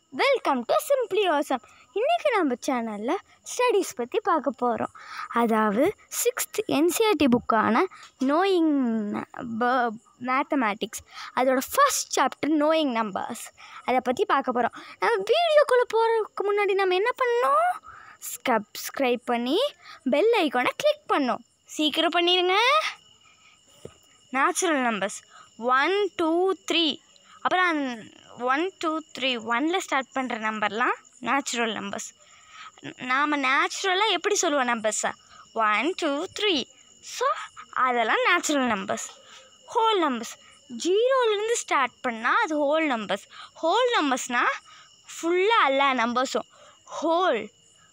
welcome to simply awesome இன்றைக்கி நம்ம சேனலில் ஸ்டடீஸ் பற்றி பார்க்க போகிறோம் அதாவது சிக்ஸ்த் என்சிஆர்டி புக்கான நோயிங் மேத்தமேட்டிக்ஸ் அதோட ஃபர்ஸ்ட் சாப்டர் நோயிங் நம்பர்ஸ் அதை பற்றி பார்க்க போகிறோம் நம்ம வீடியோக்குள்ளே போகிறதுக்கு முன்னாடி நம்ம என்ன பண்ணோம் சப்ஸ்கிரைப் பண்ணி பெல் ஐக்கானை கிளிக் பண்ணோம் சீக்கிரம் பண்ணிடுங்க natural numbers one two three அப்புறம் ஒன் டூ த்ரீ ஒனில் ஸ்டார்ட் பண்ணுற நம்பர்லாம் நேச்சுரல் நம்பர்ஸ் நாம் நேச்சுரலாக எப்படி சொல்லுவோம் நம்பர்ஸை ஒன் டூ த்ரீ ஸோ அதெல்லாம் நேச்சுரல் நம்பர்ஸ் ஹோல் நம்பர்ஸ் ஜீரோலேருந்து ஸ்டார்ட் பண்ணால் அது ஹோல் நம்பர்ஸ் ஹோல் நம்பர்ஸ்னால் ஃபுல்லாக எல்லா நம்பர்ஸும் ஹோல்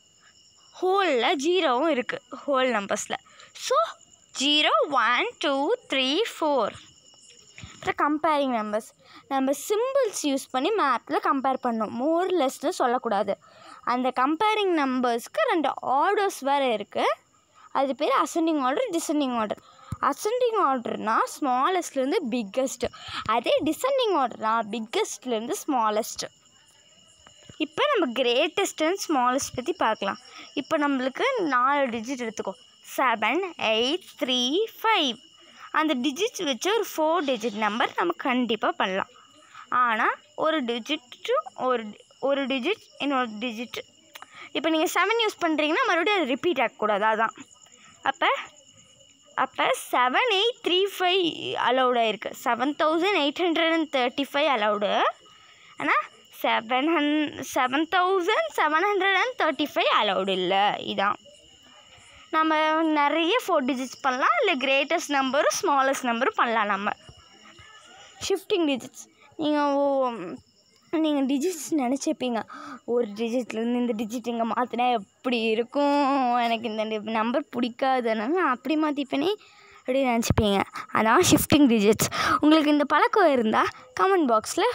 ஹோலில் ஜீரோவும் இருக்குது ஹோல் நம்பர்ஸில் so zero one two three four அப்புறம் கம்பேரிங் நம்பர்ஸ் நம்ம சிம்பிள்ஸ் யூஸ் பண்ணி மேப்பில் கம்பேர் பண்ணோம் மோர் லெஸ்னு சொல்லக்கூடாது அந்த கம்பேரிங் நம்பர்ஸ்க்கு ரெண்டு ஆர்டர்ஸ் வேறு இருக்குது அது பேர் ascending order descending order ascending ஆர்டர்னால் ஸ்மாலஸ்ட்லேருந்து பிக்கஸ்ட்டு அதே டிசெண்டிங் ஆர்டர்னால் பிக்கஸ்ட்லேருந்து ஸ்மாலஸ்ட்டு இப்போ நம்ம கிரேட்டஸ்ட் அண்ட் ஸ்மாலஸ்ட் பற்றி பார்க்கலாம் இப்போ நம்மளுக்கு நாலு டிஜிட் எடுத்துக்கோ செவன் எயிட் த்ரீ ஃபைவ் அந்த டிஜிட்ஸ் வச்சு ஒரு ஃபோர் டிஜிட் நம்பர் நம்ம கண்டிப்பாக பண்ணலாம் ஆனால் ஒரு டிஜிட்டும் ஒரு ஒரு டிஜிட் இன்னொரு டிஜிட் இப்போ நீங்கள் செவன் யூஸ் பண்ணுறீங்கன்னா மறுபடியும் அது ரிப்பீட் ஆகக்கூடாது அதான் அப்போ அப்போ செவன் எயிட் த்ரீ ஃபைவ் அலௌடாக இருக்குது seven thousand eight hundred and thirty five allowed ஆனால் செவன் ஹன் seven thousand seven hundred and thirty five allowed இல்லை இதான் நம்ம நிறைய ஃபோர் டிஜிட்ஸ் பண்ணலாம் இல்லை கிரேட்டஸ்ட் நம்பரும் ஸ்மாலஸ்ட் நம்பரும் பண்ணலாம் நம்ம ஷிஃப்டிங் டிஜிட்ஸ் நீங்கள் நீங்கள் டிஜிட்ஸ் நினச்சிப்பீங்க ஒரு டிஜிட்லேருந்து இந்த டிஜிட் இங்கே மாற்றினா எப்படி இருக்கும் எனக்கு இந்த நம்பர் பிடிக்காது அதனால நான் அப்படி மாற்றிப்பேனே அப்படி நினச்சிப்பீங்க அதான் ஷிஃப்டிங் டிஜிட்ஸ் உங்களுக்கு இந்த பழக்கம் இருந்தால் கமெண்ட் பாக்ஸில்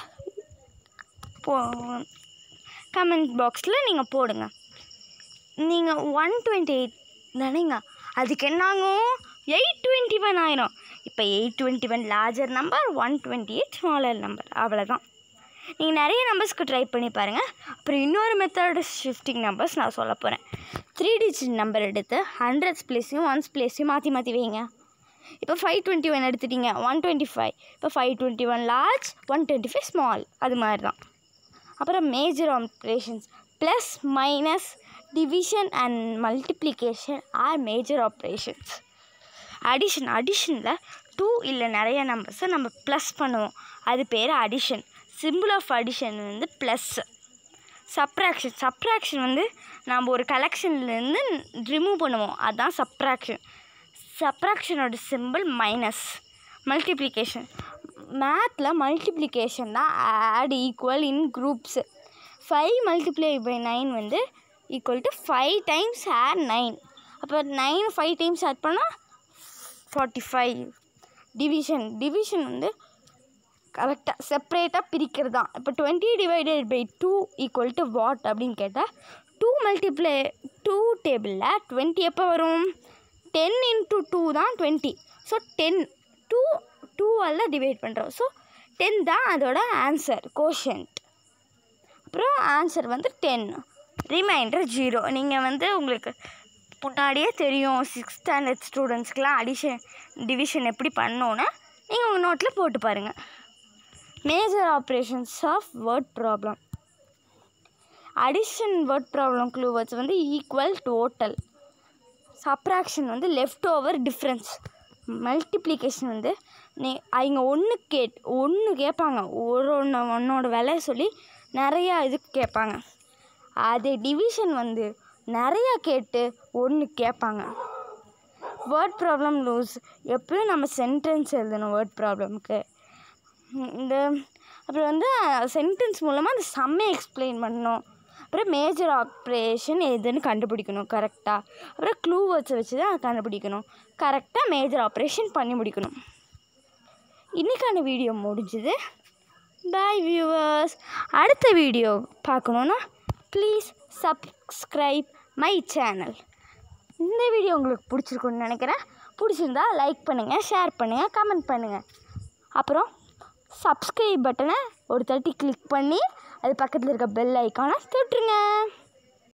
போ கமெண்ட் பாக்ஸில் நீங்கள் போடுங்க நீங்கள் ஒன் டுவெண்ட்டி எயிட் நினைங்க அதுக்கு என்னாகும் எயிட் டுவெண்ட்டி ஒன் ஆயிரும் இப்போ eight twenty one larger number one twenty eight smaller number அவ்வளோதான் நீங்கள் நிறைய நம்பர்ஸ்க்கு ட்ரை பண்ணி பாருங்கள் அப்புறம் இன்னொரு மெத்தட் ஷிஃப்டிங் நம்பர்ஸ் நான் சொல்ல போகிறேன் த்ரீ டிஜிட் நம்பர் எடுத்து ஹண்ட்ரட்ஸ் பிளேஸையும் ஒன்ஸ் பிளேஸையும் மாற்றி மாற்றி வைங்க இப்போ ஃபைவ் டுவெண்ட்டி ஒன் எடுத்துட்டீங்க ஒன் டுவெண்ட்டி ஃபைவ் இப்போ five twenty one large one twenty five small அது மாதிரி தான் அப்புறம் major operations plus minus division and multiplication are major operations addition அடிஷனில் டூ இல்லை நிறைய நம்பர்ஸை நம்ம ப்ளஸ் பண்ணுவோம் அது பேர் அடிஷன் சிம்பிள் ஆஃப் அடிஷன் வந்து ப்ளஸ் சப்ராக்ஷன் சப்ராக்ஷன் வந்து நம்ம ஒரு கலெக்ஷன்லேருந்து ரிமூவ் பண்ணுவோம் அதுதான் சப்ராக்ஷன் சப்ராக்ஷனோட சிம்பிள் மைனஸ் மல்டிப்ளிகேஷன் மேத்தில் மல்டிப்ளிகேஷன் தான் add equal in groups five multiply by nine வந்து equal to five times add nine அப்போ நைன் ஃபைவ் டைம்ஸ் ஆட் பண்ணால் ஃபார்ட்டி ஃபைவ் டிவிஷன் டிவிஷன் வந்து கரெக்டாக செப்ரேட்டாக பிரிக்கிறது தான் இப்போ twenty divided by two equal to what அப்படின்னு கேட்டால் டூ மல்டிப்ளை டூ டேபிளில் டுவெண்ட்டி எப்போ வரும் டென் இன்ட்டு டூ தான் டுவெண்ட்டி ஸோ டென் டூ டூவால் டிவைட் பண்ணுறோம் ஸோ டென் தான் அதோட ஆன்சர் கோஷன்ட் அப்புறம் ஆன்சர் வந்து டென் ரிமைண்டர் ஜீரோ நீங்கள் வந்து உங்களுக்கு முன்னாடியே தெரியும் சிக்ஸ்த் ஸ்டாண்டர்ட் ஸ்டூடெண்ட்ஸ்க்கெலாம் அடிஷன் டிவிஷன் எப்படி பண்ணோன்னா நீங்கள் உங்கள் நோட்டில் போட்டு பாருங்கள் major operations of word problem addition word problem clue words வந்து ஈக்குவல் டோட்டல் சப்ராக்ஷன் வந்து லெஃப்ட் ஓவர் டிஃப்ரென்ஸ் மல்டிப்ளிகேஷன் வந்து நீ அவங்க ஒன்று கேட் ஒன்று கேட்பாங்க ஒரு ஒன்று ஒன்னோட விலைய சொல்லி நிறையா இதுக்கு கேட்பாங்க அதே டிவிஷன் வந்து நிறையா கேட்டு ஒன்று கேட்பாங்க வேர்ட் ப்ராப்ளம் லூஸ் எப்பயும் நம்ம சென்டென்ஸ் எழுதணும் வேர்ட் ப்ராப்ளம்க்கு இந்த அப்புறம் வந்து சென்டென்ஸ் மூலமாக அந்த செம்மை எக்ஸ்பிளைன் பண்ணணும் அப்புறம் மேஜர் ஆப்ரேஷன் எதுன்னு கண்டுபிடிக்கணும் கரெக்டாக அப்புறம் க்ளூ வேர்ட்ஸை வச்சு தான் கண்டுபிடிக்கணும் கரெக்டாக மேஜர் ஆப்ரேஷன் பண்ணி முடிக்கணும் இன்றைக்கான வீடியோ முடிஞ்சுது பாய் வியூவர்ஸ் அடுத்த வீடியோ பார்க்கணுன்னா ப்ளீஸ் சப்ஸ்கிரைப் மை சேனல் இந்த வீடியோ உங்களுக்கு பிடிச்சிருக்குன்னு நினைக்கிறேன் பிடிச்சிருந்தா லைக் பண்ணுங்கள் ஷேர் பண்ணுங்கள் கமெண்ட் பண்ணுங்கள் அப்புறம் சப்ஸ்கிரைப் பட்டனை ஒரு தட்டி கிளிக் பண்ணி அது பக்கத்தில் இருக்க பெல் ஐக்கானை தொட்டுருங்க